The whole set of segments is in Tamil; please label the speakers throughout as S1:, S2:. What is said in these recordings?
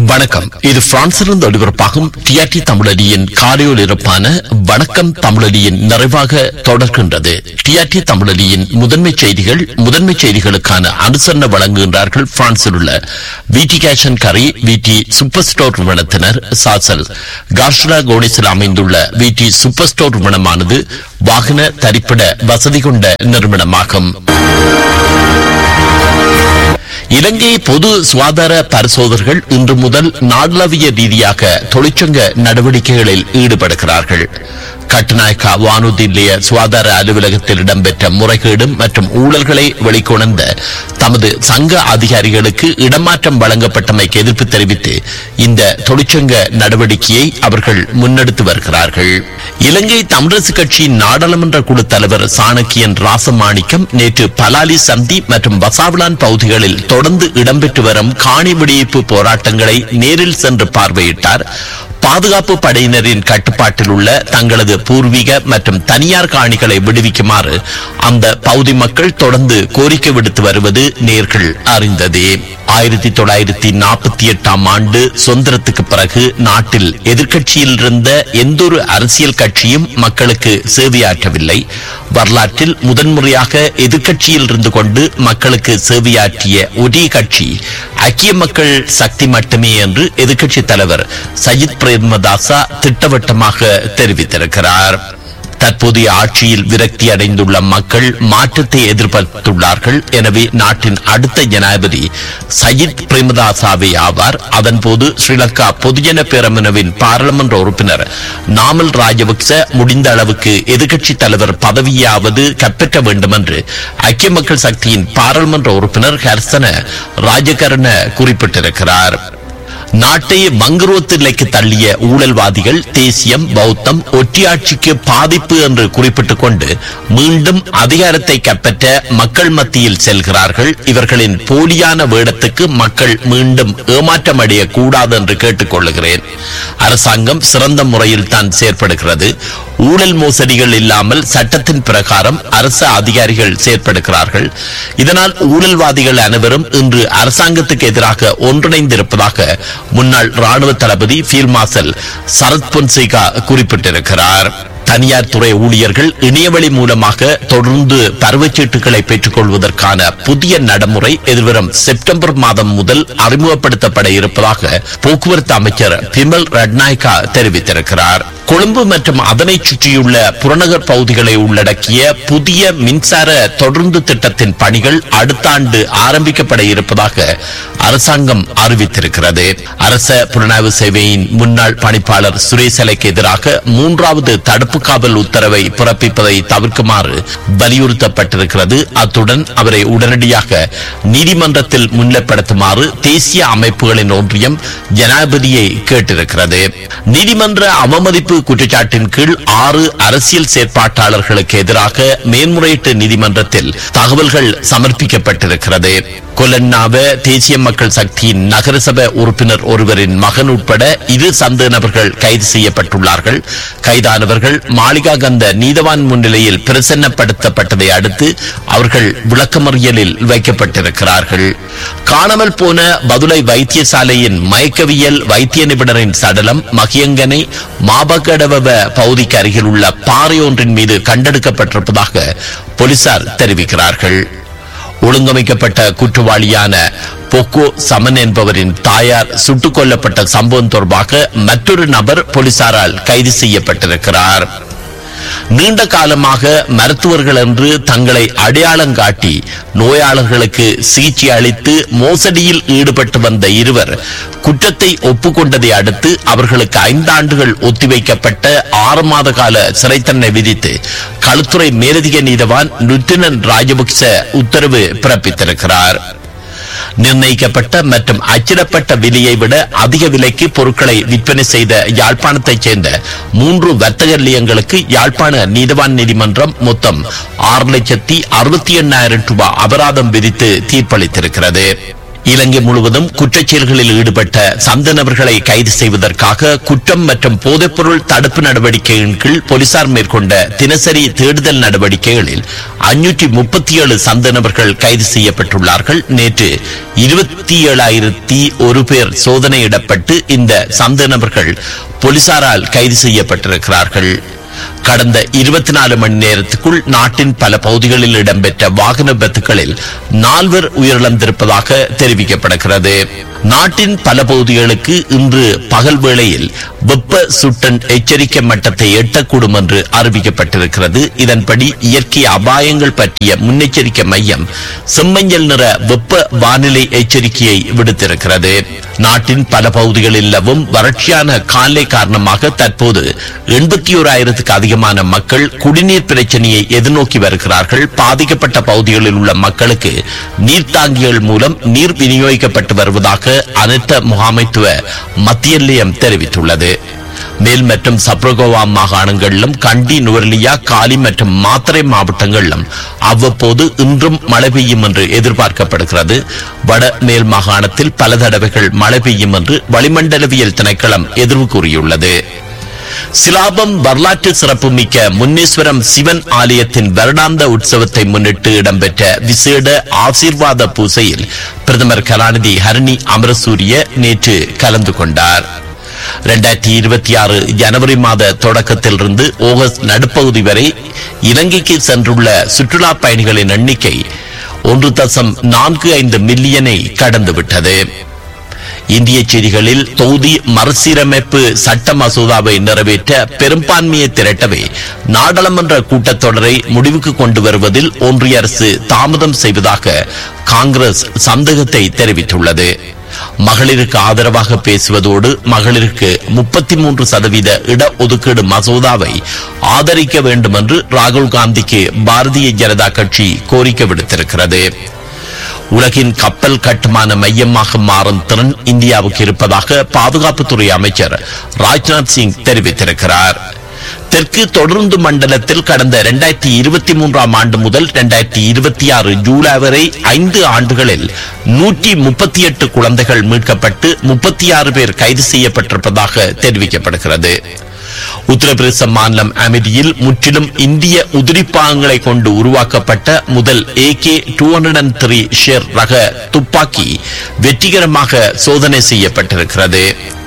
S1: வணக்கம் இது பிரான்சிலிருந்து ஒளிபரப்பாகும் டிஆர்டி தமிழடியின் காலையொலிபரப்பான வணக்கம் தமிழடியின் நிறைவாக தொடர்கின்றது டிஆர்டி தமிழடியின் முதன்மை செய்திகள் முதன்மை செய்திகளுக்கான அனுசரணை வழங்குகின்றார்கள் பிரான்சில் உள்ள விடி கேஷன் கரி விடி சூப்பர் ஸ்டோர் நிறுவனத்தினர் சாசல் கார்ஷரா கோனிஸில் அமைந்துள்ள விடி சூப்பர் ஸ்டோர் நிறுவனமானது வாகன தரிப்பிட வசதி கொண்ட நிறுவனமாகும் இலங்கை பொது சுகாதார பரிசோதகர்கள் இன்று முதல் நாடளாவிய ரீதியாக தொழிற்சங்க நடவடிக்கைகளில் ஈடுபடுகிறார்கள் கட்டுநாயக்கா வானூர்தி நிலைய சுகாதார அலுவலகத்தில் இடம்பெற்ற முறைகேடு மற்றும் ஊழல்களை வெளிக்கொணர்ந்த தமது சங்க அதிகாரிகளுக்கு இடமாற்றம் வழங்கப்பட்டமைக்கு எதிர்ப்பு தெரிவித்து இந்த தொழிற்சங்க நடவடிக்கையை அவர்கள் முன்னெடுத்து வருகிறார்கள் இலங்கை தமிழரசு கட்சியின் நாடாளுமன்ற குழு தலைவர் சாணக்கியன் ராசமாணிக்கம் நேற்று பலாலி சந்தி மற்றும் வசாவிலான் பகுதிகளில் தொடர்ந்து இடம்பெற்று வரும் காணி வெடிப்பு போராட்டங்களை நேரில் சென்று பார்வையிட்டார் பாதுகாப்பு படையினரின் கட்டுப்பாட்டில் உள்ள தங்களது பூர்வீக மற்றும் தனியார் காணிகளை விடுவிக்குமாறு அந்த பகுதி மக்கள் தொடர்ந்து கோரிக்கை விடுத்து வருவது நேர்கள் அறிந்ததே ஆயிரத்தி தொள்ளாயிரத்தி நாற்பத்தி எட்டாம் ஆண்டு சுதந்திரத்துக்கு பிறகு நாட்டில் எதிர்க்கட்சியில் இருந்த எந்தொரு அரசியல் கட்சியும் மக்களுக்கு சேவையாற்றவில்லை வரலாற்றில் முதன்முறையாக எதிர்க்கட்சியில் இருந்து கொண்டு மக்களுக்கு சேவையாற்றிய ஒரே கட்சி ஐக்கிய மக்கள் சக்தி மட்டுமே என்று எதிர்க்கட்சி தலைவர் சஜித் பிரேமதாசா திட்டவட்டமாக தெரிவித்திருக்கிறார் தற்போதைய ஆட்சியில் விரக்தி அடைந்துள்ள மக்கள் மாற்றத்தை எதிர்பார்த்துள்ளார்கள் எனவே நாட்டின் அடுத்த ஜனாதிபதி சஜித் பிரேமதாசாவே ஆவார் அதன்போது ஸ்ரீலங்கா பொதுஜன பேரமுனவின் பாராளுமன்ற உறுப்பினர் நாமல் ராஜபக்ச முடிந்த அளவுக்கு எதிர்க்கட்சி தலைவர் பதவியாவது கைப்பற்ற வேண்டும் என்று ஐக்கிய மக்கள் சக்தியின் பாராளுமன்ற உறுப்பினர் ஹர்சன ராஜகரண குறிப்பிட்டிருக்கிறார் நாட்டை வங்குரோத்து நிலைக்கு தள்ளிய ஊழல்வாதிகள் தேசியம் பௌத்தம் ஒற்றியாட்சிக்கு பாதிப்பு என்று குறிப்பிட்டுக் கொண்டு மீண்டும் அதிகாரத்தை கைப்பற்ற மக்கள் மத்தியில் செல்கிறார்கள் இவர்களின் போலியான வேடத்துக்கு மக்கள் மீண்டும் ஏமாற்றம் அடைய கூடாது என்று கேட்டுக் கொள்ளுகிறேன் அரசாங்கம் சிறந்த முறையில் தான் செயற்படுகிறது ஊழல் மோசடிகள் இல்லாமல் சட்டத்தின் பிரகாரம் அரசு அதிகாரிகள் செயற்படுகிறார்கள் இதனால் ஊழல்வாதிகள் அனைவரும் இன்று அரசாங்கத்துக்கு எதிராக ஒன்றிணைந்திருப்பதாக முன்னாள் ராணுவ தளபதி ஃபீல்ட் மார்ஷல் சரத் பொன்சேகா குறிப்பிட்டிருக்கிறார் தனியார் துறை ஊழியர்கள் இணையவழி மூலமாக தொடர்ந்து பருவச்சீட்டுகளை பெற்றுக் கொள்வதற்கான புதிய நடைமுறை எதிர்வரும் செப்டம்பர் மாதம் முதல் அறிமுகப்படுத்தப்பட இருப்பதாக போக்குவரத்து அமைச்சர் பிமல் ரட்நாயக்கா தெரிவித்திருக்கிறார் கொழும்பு மற்றும் அதனை சுற்றியுள்ள புறநகர் பகுதிகளை உள்ளடக்கிய புதிய மின்சார தொடர்ந்து திட்டத்தின் பணிகள் அடுத்த ஆண்டு ஆரம்பிக்கப்பட இருப்பதாக அரசாங்கம் அறிவித்திருக்கிறது அரச புலனாய்வு சேவையின் முன்னாள் பணிப்பாளர் சுரேசலைக்கு எதிராக மூன்றாவது தடுப்பு காவல் உத்தரவை பிறப்பிப்பதை தவிர்க்குமாறு வலியுறுத்தப்பட்டிருக்கிறது அத்துடன் அவரை உடனடியாக நீதிமன்றத்தில் முன்னிலைப்படுத்துமாறு தேசிய அமைப்புகளின் ஒன்றியம் ஜனாதிபதியை கேட்டிருக்கிறது நீதிமன்ற அவமதிப்பு குற்றச்சாட்டின் கீழ் ஆறு அரசியல் செயற்பாட்டாளர்களுக்கு எதிராக மேன்முறையீட்டு நீதிமன்றத்தில் தகவல்கள் சமர்ப்பிக்கப்பட்டிருக்கிறது கொலன்னாவ தேசிய மக்கள் சக்தியின் நகரசபை உறுப்பினர் ஒருவரின் மகன் உட்பட இரு சந்தேக நபர்கள் கைது செய்யப்பட்டுள்ளார்கள் கைதானவர்கள் மாளிகா கந்த நீதவான் முன்னிலையில் பிரசன்னப்படுத்தப்பட்டதை அடுத்து அவர்கள் விளக்கமறியலில் வைக்கப்பட்டிருக்கிறார்கள் காணாமல் போன பதுளை வைத்தியசாலையின் மயக்கவியல் வைத்திய நிபுணரின் சடலம் மகியங்கனை மாபகடவ பகுதிக்கு அருகில் உள்ள பாறை ஒன்றின் மீது கண்டெடுக்கப்பட்டிருப்பதாக போலீசார் தெரிவிக்கிறார்கள் ஒழுங்கமைக்கப்பட்ட குற்றவாளியான பொக்கோ சமன் என்பவரின் தாயார் சுட்டுக் கொல்லப்பட்ட சம்பவம் தொடர்பாக மற்றொரு நபர் போலீசாரால் கைது செய்யப்பட்டிருக்கிறார் நீண்ட காலமாக மருத்துவர்கள் என்று தங்களை அடையாளம் காட்டி நோயாளர்களுக்கு சிகிச்சை அளித்து மோசடியில் ஈடுபட்டு வந்த இருவர் குற்றத்தை ஒப்புக்கொண்டதை அடுத்து அவர்களுக்கு ஐந்தாண்டுகள் ஒத்திவைக்கப்பட்ட ஆறு மாத கால சிறை தண்டனை விதித்து களுத்துறை மேலதிக நீதவான் லுத்தினன் ராஜபக்ச உத்தரவு பிறப்பித்திருக்கிறார் நிர்ணயிக்கப்பட்ட மற்றும் அச்சிடப்பட்ட விலையை விட அதிக விலைக்கு பொருட்களை விற்பனை செய்த யாழ்ப்பாணத்தைச் சேர்ந்த மூன்று வர்த்தக நிலையங்களுக்கு யாழ்ப்பாண நீதவான் நீதிமன்றம் மொத்தம் ஆறு லட்சத்தி அறுபத்தி எண்ணாயிரம் ரூபாய் அபராதம் விதித்து தீர்ப்பளித்திருக்கிறது இலங்கை முழுவதும் குற்றச்செயல்களில் ஈடுபட்ட சந்த நபர்களை கைது செய்வதற்காக குற்றம் மற்றும் போதைப்பொருள் தடுப்பு நடவடிக்கையின் கீழ் போலீசார் மேற்கொண்ட தினசரி தேடுதல் நடவடிக்கைகளில் அஞ்சூற்றி முப்பத்தி ஏழு சந்த நபர்கள் கைது செய்யப்பட்டுள்ளார்கள் நேற்று இருபத்தி ஏழாயிரத்தி ஒரு பேர் சோதனையிடப்பட்டு இந்த சந்த நபர்கள் போலீசாரால் கைது செய்யப்பட்டிருக்கிறார்கள் கடந்த இருபத்தி நாலு மணி நேரத்துக்குள் நாட்டின் பல பகுதிகளில் இடம்பெற்ற வாகன விபத்துகளில் நால்வர் உயிரிழந்திருப்பதாக தெரிவிக்கப்படுகிறது நாட்டின் பல பகுதிகளுக்கு இன்று பகல் வேளையில் வெப்ப சுட்டன் எச்சரிக்கை மட்டத்தை எட்டக்கூடும் என்று அறிவிக்கப்பட்டிருக்கிறது இதன்படி இயற்கை அபாயங்கள் பற்றிய முன்னெச்சரிக்கை மையம் செம்மஞ்சள் நிற வெப்ப வானிலை எச்சரிக்கையை விடுத்திருக்கிறது நாட்டின் பல பகுதிகளில் நிலவும் வறட்சியான காலை காரணமாக தற்போது எண்பத்தி ஓராயிரத்துக்கு அதிகமான மக்கள் குடிநீர் பிரச்சனையை எதிர்நோக்கி வருகிறார்கள் பாதிக்கப்பட்ட பகுதிகளில் உள்ள மக்களுக்கு நீர்த்தாங்கிகள் மூலம் நீர் விநியோகிக்கப்பட்டு வருவதாக அனைத்த முகாமைத்துவ மத்திய நிலையம் தெரிவித்துள்ளது மேல் மற்றும் சப்ரகோவா மாகாணங்களிலும் கண்டி நுவர்லியா காலி மற்றும் மாத்தறை மாவட்டங்களிலும் அவ்வப்போது இன்றும் மழை பெய்யும் என்று எதிர்பார்க்கப்படுகிறது வட மேல் மாகாணத்தில் பல தடவைகள் மழை பெய்யும் என்று வளிமண்டலவியல் திணைக்களம் எதிர்வு கூறியுள்ளது சிலாபம் வரலாற்று சிறப்புமிக்க முன்னீஸ்வரம் சிவன் ஆலயத்தின் வருடாந்த உற்சவத்தை முன்னிட்டு இடம்பெற்ற விசேட ஆசீர்வாத பூசையில் பிரதமர் கலாநிதி ஹரணி அமரசூரிய நேற்று கலந்து கொண்டார் இரண்டாயிரத்தி இருபத்தி ஆறு ஜனவரி மாத தொடக்கத்திலிருந்து ஆகஸ்ட் நடுப்பகுதி வரை இலங்கைக்கு சென்றுள்ள சுற்றுலா பயணிகளின் எண்ணிக்கை ஒன்று தசம் நான்கு ஐந்து மில்லியனை கடந்துவிட்டது இந்திய செய்திகளில் தொகுதி மறுசீரமைப்பு சட்ட மசோதாவை நிறைவேற்ற பெரும்பான்மையை திரட்டவே நாடாளுமன்ற கூட்டத்தொடரை முடிவுக்கு கொண்டு வருவதில் ஒன்றிய அரசு தாமதம் செய்வதாக காங்கிரஸ் சந்தேகத்தை தெரிவித்துள்ளது மகளிருக்கு ஆதரவாக பேசுவதோடு மகளிருக்கு முப்பத்தி மூன்று சதவீத இடஒதுக்கீடு மசோதாவை ஆதரிக்க வேண்டும் என்று ராகுல் காந்திக்கு பாரதிய ஜனதா கட்சி கோரிக்கை விடுத்திருக்கிறது உலகின் கப்பல் கட்டுமான மையமாக மாறும் திறன் இந்தியாவுக்கு இருப்பதாக பாதுகாப்புத்துறை அமைச்சர் ராஜ்நாத் சிங் தெரிவித்திருக்கிறார் தெற்கு தொடர்ந்து மண்டலத்தில் கடந்த இரண்டாயிரத்தி இருபத்தி மூன்றாம் ஆண்டு முதல் இரண்டாயிரத்தி இருபத்தி ஆறு ஜூலை வரை ஐந்து ஆண்டுகளில் நூற்றி முப்பத்தி எட்டு குழந்தைகள் மீட்கப்பட்டு முப்பத்தி ஆறு பேர் கைது செய்யப்பட்டிருப்பதாக தெரிவிக்கப்படுகிறது உத்தரப்பிரதேச மாநிலம் அமிதியில் முற்றிலும் இந்திய உதிரிப்பாகங்களை கொண்டு உருவாக்கப்பட்ட முதல் ஏகே டூ ஹண்ட்ரட் த்ரீ ஷேர் ரக துப்பாக்கி வெற்றிகரமாக சோதனை செய்யப்பட்டிருக்கிறது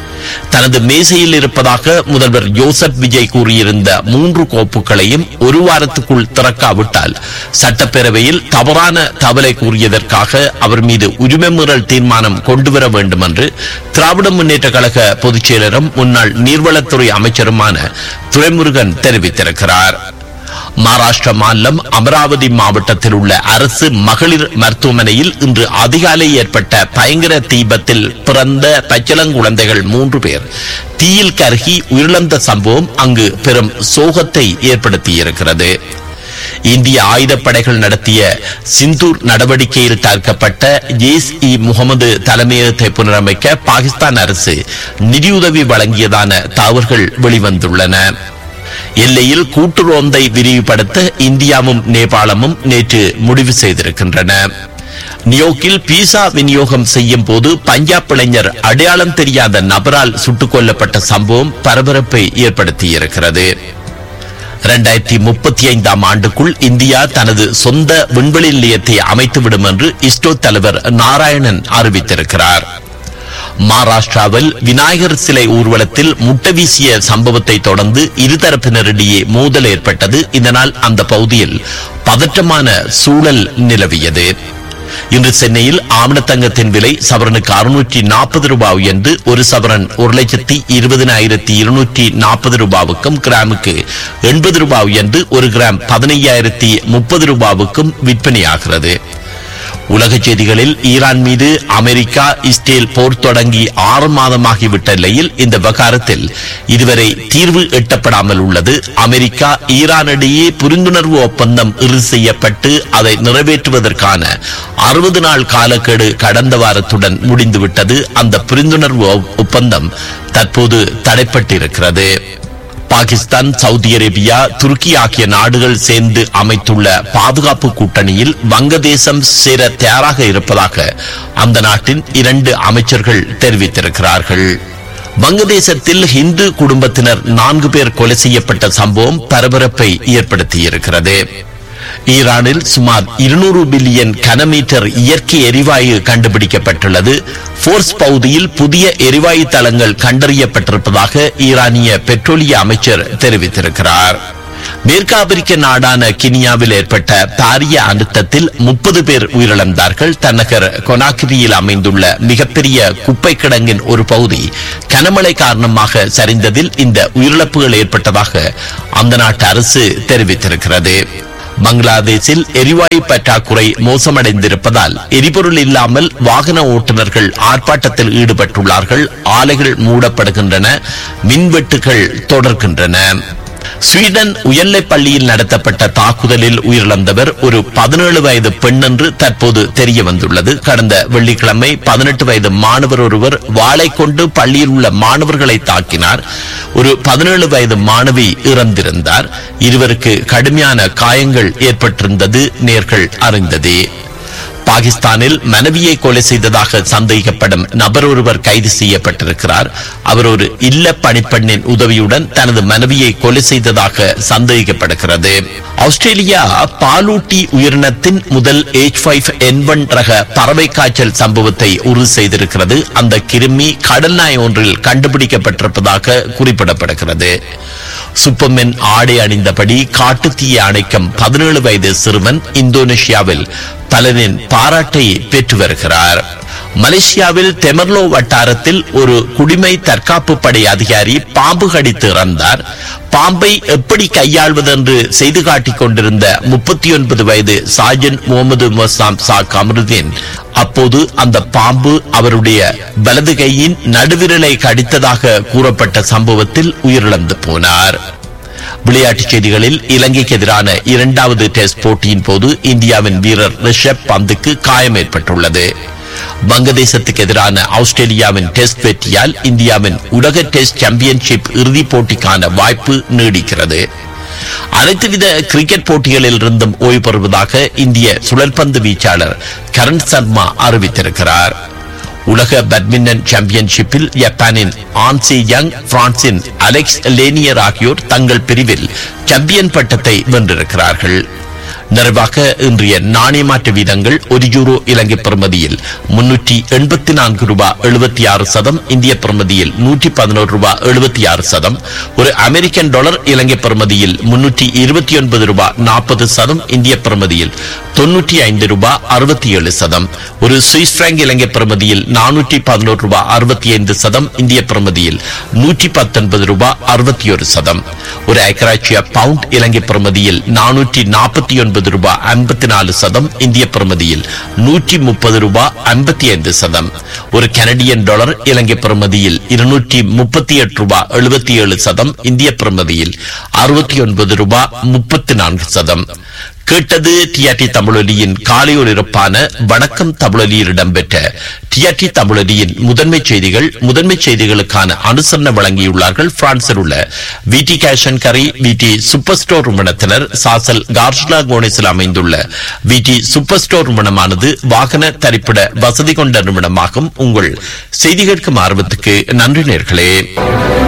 S1: தனது மேசையில் இருப்பதாக முதல்வர் ஜோசப் விஜய் கூறியிருந்த மூன்று கோப்புகளையும் ஒரு வாரத்துக்குள் திறக்காவிட்டால் சட்டப்பேரவையில் தவறான தவலை கூறியதற்காக அவர் மீது உரிமை மீறல் தீர்மானம் கொண்டுவர வேண்டும் என்று திராவிட முன்னேற்ற கழக பொதுச் செயலரும் முன்னாள் நீர்வளத்துறை அமைச்சருமான துரைமுருகன் தெரிவித்திருக்கிறார் மகாராஷ்டிர மாநிலம் அமராவதி மாவட்டத்தில் உள்ள அரசு மகளிர் மருத்துவமனையில் இன்று அதிகாலை ஏற்பட்ட பயங்கர தீபத்தில் பிறந்த பச்சிளங்குழந்தைகள் மூன்று பேர் தீயில் கருகி உயிரிழந்த சம்பவம் அங்கு பெரும் சோகத்தை ஏற்படுத்தியிருக்கிறது இந்திய ஆயுதப்படைகள் நடத்திய சிந்தூர் நடவடிக்கையில் தடுக்கப்பட்ட ஜெய்ஸ் இ முகமது தலைமையகத்தை புனரமைக்க பாகிஸ்தான் அரசு நிதியுதவி வழங்கியதான தகவல்கள் வெளிவந்துள்ளன எல்லையில் கூட்டுறோந்தை விரிவுபடுத்த இந்தியாவும் நேபாளமும் நேற்று முடிவு செய்திருக்கின்றன நியோக்கில் பீசா விநியோகம் செய்யும் போது பஞ்சாப் இளைஞர் அடையாளம் தெரியாத நபரால் சுட்டுக் கொல்லப்பட்ட சம்பவம் பரபரப்பை ஏற்படுத்தியிருக்கிறது இரண்டாயிரத்தி முப்பத்தி ஐந்தாம் ஆண்டுக்குள் இந்தியா தனது சொந்த விண்வெளி நிலையத்தை அமைத்துவிடும் என்று இஸ்ரோ தலைவர் நாராயணன் அறிவித்திருக்கிறார் மகாராஷ்டிராவில் விநாயகர் சிலை ஊர்வலத்தில் முட்டை வீசிய சம்பவத்தை தொடர்ந்து இருதரப்பினரிடையே மோதல் ஏற்பட்டது இதனால் அந்த பகுதியில் பதற்றமான சூழல் நிலவியது இன்று சென்னையில் ஆவணத்தங்கத்தின் விலை சவரனுக்கு அறுநூற்றி நாற்பது ரூபாய் என்று ஒரு சவரன் ஒரு லட்சத்தி இருபதினாயிரத்தி இருநூற்றி நாற்பது ரூபாவுக்கும் கிராமுக்கு எண்பது ரூபாய் என்று ஒரு கிராம் பதினையாயிரத்தி முப்பது ரூபாவுக்கும் விற்பனையாகிறது உலக செய்திகளில் ஈரான் மீது அமெரிக்கா இஸ்ரேல் போர் தொடங்கி ஆறு மாதமாகிவிட்ட நிலையில் இந்த விவகாரத்தில் இதுவரை தீர்வு எட்டப்படாமல் உள்ளது அமெரிக்கா ஈரானிடையே புரிந்துணர்வு ஒப்பந்தம் இறுதி செய்யப்பட்டு அதை நிறைவேற்றுவதற்கான அறுபது நாள் காலக்கெடு கடந்த வாரத்துடன் முடிந்துவிட்டது அந்த புரிந்துணர்வு ஒப்பந்தம் தற்போது தடைப்பட்டிருக்கிறது பாகிஸ்தான் சவுதி அரேபியா துருக்கி ஆகிய நாடுகள் சேர்ந்து அமைத்துள்ள பாதுகாப்பு கூட்டணியில் வங்கதேசம் சேர தயாராக இருப்பதாக அந்த நாட்டின் இரண்டு அமைச்சர்கள் தெரிவித்திருக்கிறார்கள் வங்கதேசத்தில் இந்து குடும்பத்தினர் நான்கு பேர் கொலை செய்யப்பட்ட சம்பவம் பரபரப்பை ஏற்படுத்தியிருக்கிறது ஈரானில் சுமார் இருநூறு பில்லியன் கனமீட்டர் இயற்கை எரிவாயு கண்டுபிடிக்கப்பட்டுள்ளது போர்ஸ் பகுதியில் புதிய எரிவாயு தளங்கள் கண்டறியப்பட்டிருப்பதாக ஈரானிய பெட்ரோலிய அமைச்சர் தெரிவித்திருக்கிறார் மேற்கு ஆப்பிரிக்க நாடான கினியாவில் ஏற்பட்ட பாரிய அழுத்தத்தில் முப்பது பேர் உயிரிழந்தார்கள் தன்னகர் கொனாக்கிரியில் அமைந்துள்ள மிகப்பெரிய குப்பை கிடங்கின் ஒரு பகுதி கனமழை காரணமாக சரிந்ததில் இந்த உயிரிழப்புகள் ஏற்பட்டதாக அந்த நாட்டு அரசு தெரிவித்திருக்கிறது பங்களாதேஷில் எரிவாயு பற்றாக்குறை மோசமடைந்திருப்பதால் எரிபொருள் இல்லாமல் வாகன ஓட்டுநர்கள் ஆர்ப்பாட்டத்தில் ஈடுபட்டுள்ளார்கள் ஆலைகள் மூடப்படுகின்றன மின்வெட்டுகள் தொடர்கின்றன ஸ்வீடன் உயர்நிலைப் பள்ளியில் நடத்தப்பட்ட தாக்குதலில் உயிரிழந்தவர் ஒரு பதினேழு வயது பெண் என்று தற்போது தெரிய வந்துள்ளது கடந்த வெள்ளிக்கிழமை பதினெட்டு வயது மாணவர் ஒருவர் வாளை கொண்டு பள்ளியில் உள்ள மாணவர்களை தாக்கினார் ஒரு பதினேழு வயது மாணவி இறந்திருந்தார் இருவருக்கு கடுமையான காயங்கள் ஏற்பட்டிருந்தது நேர்கள் அறிந்ததே பாகிஸ்தானில் மனைவியை கொலை செய்ததாக சந்தேகிக்கப்படும் நபர் ஒருவர் கைது செய்யப்பட்டிருக்கிறார் அவர் ஒரு இல்ல பணிப்பெண்ணின் உதவியுடன் தனது மனைவியை கொலை செய்ததாக சந்தேகிக்கப்படுகிறது ஆஸ்திரேலியா பாலூட்டி உயிரினத்தின் முதல் ஏச் ஃபைவ் என் ஒன் ரக பறவை காய்ச்சல் சம்பவத்தை உறுதி செய்திருக்கிறது அந்த கிருமி கடல் நாய் ஒன்றில் கண்டுபிடிக்கப்பட்டிருப்பதாக குறிப்பிடப்படுகிறது சூப்பர்மென் ஆடை அணிந்தபடி காட்டுத்தீய அணைக்கும் பதினேழு வயது சிறுவன் இந்தோனேஷியாவில் பலரின் பாராட்டை பெற்று வருகிறார் மலேசியாவில் தெமர்லோ வட்டாரத்தில் ஒரு குடிமை தற்காப்பு படை அதிகாரி பாம்பு கடித்து இறந்தார் பாம்பை எப்படி கையாள்வது என்று செய்து காட்டிக் கொண்டிருந்த முப்பத்தி ஒன்பது வயது சாஜன் முகமது மொசாம் சா கமருதீன் அப்போது அந்த பாம்பு அவருடைய வலது கையின் நடுவிரலை கடித்ததாக கூறப்பட்ட சம்பவத்தில் உயிரிழந்து போனார் விளையாட்டுச் செய்திகளில் இலங்கைக்கு எதிரான இரண்டாவது டெஸ்ட் போட்டியின் போது இந்தியாவின் வீரர் ரிஷப் பந்துக்கு காயம் ஏற்பட்டுள்ளது வங்கதேசத்துக்கு எதிரான ஆஸ்திரேலியாவின் டெஸ்ட் வெற்றியால் இந்தியாவின் உலக டெஸ்ட் சாம்பியன்ஷிப் இறுதிப் போட்டிக்கான வாய்ப்பு நீடிக்கிறது அனைத்து வித கிரிக்கெட் போட்டிகளில் இருந்தும் ஓய்வு பெறுவதாக இந்திய சுழற்பந்து வீச்சாளர் கரண் சர்மா அறிவித்திருக்கிறார் உலக பேட்மிண்டன் சாம்பியன்ஷிப்பில் ஜப்பானின் ஆன்சி யங் பிரான்சின் அலெக்ஸ் லேனியர் ஆகியோர் தங்கள் பிரிவில் சாம்பியன் பட்டத்தை வென்றிருக்கிறார்கள் நிறைவாக இன்றைய நாணய மாற்று வீதங்கள் ஒரு யூரோ இலங்கை பிரமதியில் முன்னூற்றி எண்பத்தி நான்கு ரூபாய் எழுபத்தி ஆறு சதம் இந்திய பிரமதியில் நூற்றி பதினோரு ரூபாய் எழுபத்தி ஆறு சதம் ஒரு அமெரிக்கன் டாலர் இலங்கை பிரமதியில் முன்னூற்றி இருபத்தி ஒன்பது ரூபாய் நாற்பது சதம் இந்திய பிரமதியில் தொன்னூற்றி ஐந்து ரூபாய் அறுபத்தி ஏழு சதம் ஒரு சுவிஸ் பிராங்க் இலங்கை பிரமதியில் நானூற்றி பதினோரு ரூபாய் அறுபத்தி ஐந்து சதம் இந்திய பிரமதியில் நூற்றி பத்தொன்பது ரூபாய் அறுபத்தி ஒரு சதம் ஒரு ஐக்கராட்சிய பவுண்ட் இலங்கை பிரமதியில் நானூற்றி நாற்பத்தி ஒன்பது ரூபாய் ஐம்பத்தி நாலு சதம் இந்திய பிரமதியில் நூற்றி முப்பது ரூபாய் ஐம்பத்தி ஐந்து சதம் ஒரு கனடியன் டாலர் இலங்கை பிரமதியில் இருநூற்றி முப்பத்தி எட்டு ரூபாய் எழுபத்தி ஏழு சதம் இந்திய பிரமதியில் அறுபத்தி ஒன்பது ரூபாய் முப்பத்தி நான்கு சதம் கேட்டது டிஆர்டி தமிழொலியின் காலையொலிருப்பான வணக்கம் தமிழொலியில் இடம்பெற்ற டிஆர்டி தமிழொலியின் முதன்மை செய்திகள் முதன்மை செய்திகளுக்கான அனுசரணை வழங்கியுள்ளார்கள் பிரான்சில் உள்ள விடி கேஷன் கரி விடி சூப்பர் ஸ்டோர் நிறுவனத்தினர் சாசல் கார்ஷ்லா கோனேஸில் அமைந்துள்ள விடி சூப்பர் ஸ்டோர் நிறுவனமானது வாகன தரிப்பிட வசதி கொண்ட நிறுவனமாகும் உங்கள் செய்தி கேட்கும் ஆர்வத்துக்கு நன்றி நேர்களே